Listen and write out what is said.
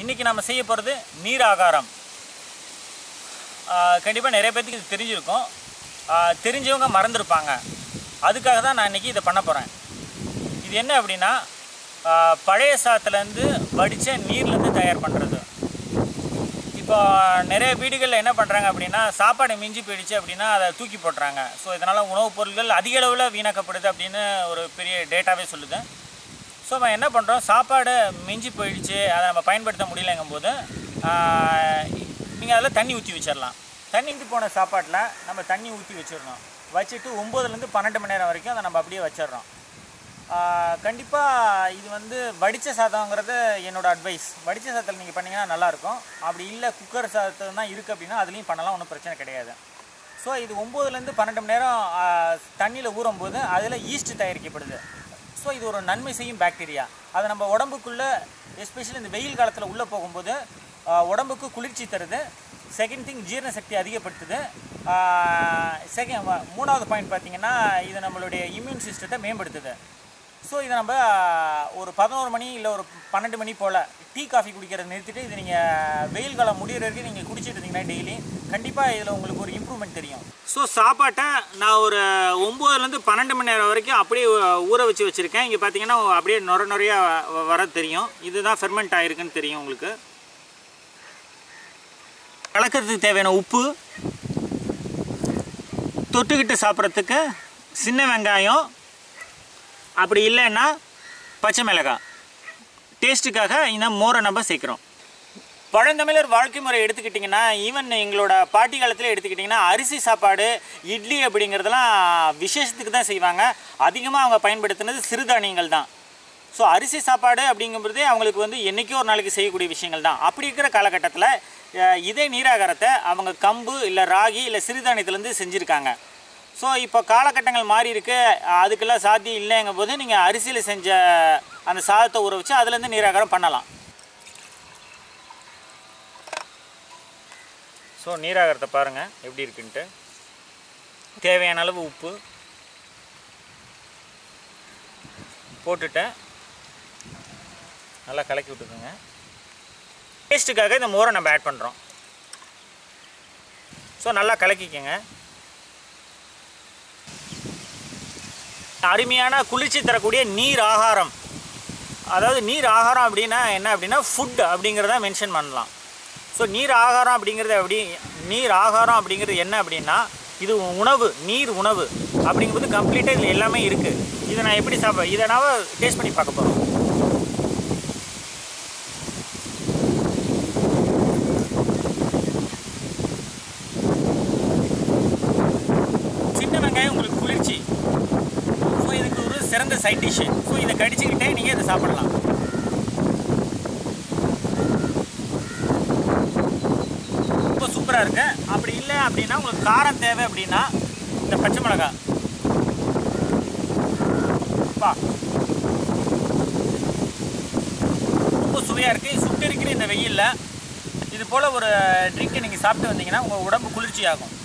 இன்றைக்கி நம்ம செய்ய போகிறது நீர் ஆகாரம் கண்டிப்பாக நிறைய பேர்த்துக்கு இது தெரிஞ்சிருக்கும் ஆ, தெரிஞ்சவங்க மறந்துருப்பாங்க அதுக்காக தான் நான் இன்றைக்கி இதை பண்ண போகிறேன் இது என்ன அப்படின்னா ஆ, பழைய சாத்துலேருந்து வடித்த நீர்லேருந்து தயார் பண்ணுறது இப்போ நிறைய வீடுகளில் என்ன பண்ணுறாங்க அப்படின்னா சாப்பாடு மிஞ்சி போயிடுச்சு அப்படின்னா அதை தூக்கி போட்டுறாங்க ஸோ இதனால் உணவுப் பொருட்கள் அதிக அளவில் வீணாக்கப்படுது அப்படின்னு ஒரு பெரிய டேட்டாவே சொல்லுது ஸோ நம்ம என்ன பண்ணுறோம் சாப்பாடு மிஞ்சி போயிடுச்சு அதை நம்ம பயன்படுத்த முடியலங்கும் போது நீங்கள் அதில் தண்ணி ஊற்றி வச்சிடலாம் தண்ணி ஊற்றி போன சாப்பாட்டில் நம்ம தண்ணி ஊற்றி வச்சிடணும் வச்சுட்டு ஒம்போதுலேருந்து பன்னெண்டு மணி நேரம் வரைக்கும் அதை நம்ம அப்படியே வச்சிடுறோம் கண்டிப்பாக இது வந்து வடித்த சாதங்கிறது என்னோட அட்வைஸ் வடித்த சாதத்தில் நீங்கள் பண்ணிங்கன்னா நல்லாயிருக்கும் அப்படி இல்லை குக்கர் சாதத்தில் தான் இருக்குது அப்படின்னா அதுலேயும் பண்ணலாம் ஒன்றும் பிரச்சனை கிடையாது ஸோ இது ஒம்போதுலேருந்து பன்னெண்டு மணி நேரம் தண்ணியில் ஊறும்போது அதில் ஈஸ்ட் தயாரிக்கப்படுது ஸோ இது ஒரு நன்மை செய்யும் பாக்டீரியா அது நம்ம உடம்புக்குள்ளே எஸ்பெஷலி இந்த வெயில் காலத்தில் உள்ளே போகும்போது ஆ, உடம்புக்கு குளிர்ச்சி தருது செகண்ட் திங் ஜீரண சக்தி அதிகப்படுத்துது செகண்ட் மூணாவது பாயிண்ட் பார்த்தீங்கன்னா இது நம்மளுடைய இம்யூன் சிஸ்டத்தை மேம்படுத்துது ஸோ இதை நம்ம ஒரு பதினோரு மணி இல்லை ஒரு பன்னெண்டு மணி போல் டீ காஃபி குடிக்கிறத நிறுத்திட்டு இது நீங்கள் வெயில் காலம் முடியிற வரைக்கும் நீங்கள் குடிச்சிட்டு இருந்தீங்கன்னா டெய்லி கண்டிப்பாக இதில் உங்களுக்கு ஒரு இம்ப்ரூவ்மெண்ட் தெரியும் ஸோ சாப்பாட்டை நான் ஒரு ஒம்போதுலேருந்து பன்னெண்டு மணி நேரம் வரைக்கும் அப்படியே ஊற வச்சு வச்சுருக்கேன் இங்கே பார்த்தீங்கன்னா அப்படியே நொர நொறையா வ- வர தெரியும் இதுதான் ஃபெர்மெண்ட் ஆயிருக்குன்னு தெரியும் உங்களுக்கு கலக்கிறதுக்கு தேவையான உப்பு தொட்டுக்கிட்டு சாப்பிட்றதுக்கு சின்ன வெங்காயம் அப்படி இல்லைன்னா பச்சை மிளகாய் டேஸ்ட்டுக்காக இந்த மோரை நம்ம சேர்க்குறோம் பழந்தமிழர் வாழ்க்கை முறை எடுத்துக்கிட்டிங்கன்னா ஈவன் எங்களோட பாட்டி காலத்தில் எடுத்துக்கிட்டிங்கன்னா அரிசி சாப்பாடு இட்லி அப்படிங்கிறதெல்லாம் விசேஷத்துக்கு தான் செய்வாங்க அதிகமாக அவங்க பயன்படுத்தினது சிறுதானியங்கள் தான் ஸோ அரிசி சாப்பாடு அப்படிங்கும்போதே அவங்களுக்கு வந்து என்றைக்கோ ஒரு நாளைக்கு செய்யக்கூடிய விஷயங்கள் தான் அப்படி இருக்கிற காலகட்டத்தில் அஹ், இதே நீராகாரத்தை அவங்க கம்பு இல்லை ராகி இல்லை சிறுதானியத்துலேருந்து செஞ்சுருக்காங்க ஸோ இப்போ காலகட்டங்கள் மாறி இருக்கு அதுக்கெல்லாம் சாத்தியம் இல்லைங்கும் போது நீங்கள் அரிசியில் செஞ்ச அந்த சாதத்தை ஊற வச்சு அதுலேருந்து நீராகாரம் பண்ணலாம் ஸோ நீராகாரத்தை பாருங்கள் எப்படி இருக்குன்ட்டு தேவையான அளவு உப்பு போட்டுட்டு நல்லா கலக்கி விட்டுக்கோங்க டேஸ்ட்டுக்காக இந்த மோரை நம்ம ஆட் பண்ணுறோம் ஸோ நல்லா கலக்கிக்கோங்க அருமையான குளிர்ச்சி தரக்கூடிய நீர் ஆகாரம் அதாவது நீர் ஆகாரம் அப்படின்னா என்ன அப்படின்னா ஃபுட் அப்படிங்கிறத மென்ஷன் பண்ணலாம் ஸோ நீர் ஆகாரம் அப்படிங்கிறது எப்படி நீர் ஆகாரம் அப்படிங்கிறது என்ன அப்படின்னா இது உணவு நீர் உணவு அப்படிங்கும்போது கம்ப்ளீட்டாக இதில் எல்லாமே இருக்குது இதை நான் எப்படி சாப்பிட இதை நான் டேஸ்ட் பண்ணி பார்க்க போகிறோம் சின்ன வெங்காயம் உங்களுக்கு குளிர்ச்சி ஸோ இதுக்கு ஒரு சிறந்த சைட் டிஷ்ஷு ஸோ இதை கடிச்சுக்கிட்டே நீங்கள் இதை சாப்பிடலாம் ரொம்ப சூப்பராக இருக்கு அப்படி இல்லை அப்படின்னா உங்களுக்கு காரம் தேவை அப்படின்னா இந்த பச்சை மிளகாய் பா ரொம்ப சுவையாக இருக்குது சுட்டு இருக்கிற இந்த வெயிலில் இது போல் ஒரு ட்ரிங்க்கை நீங்கள் சாப்பிட்டு வந்தீங்கன்னா உங்கள் உடம்பு குளிர்ச்சி ஆகும்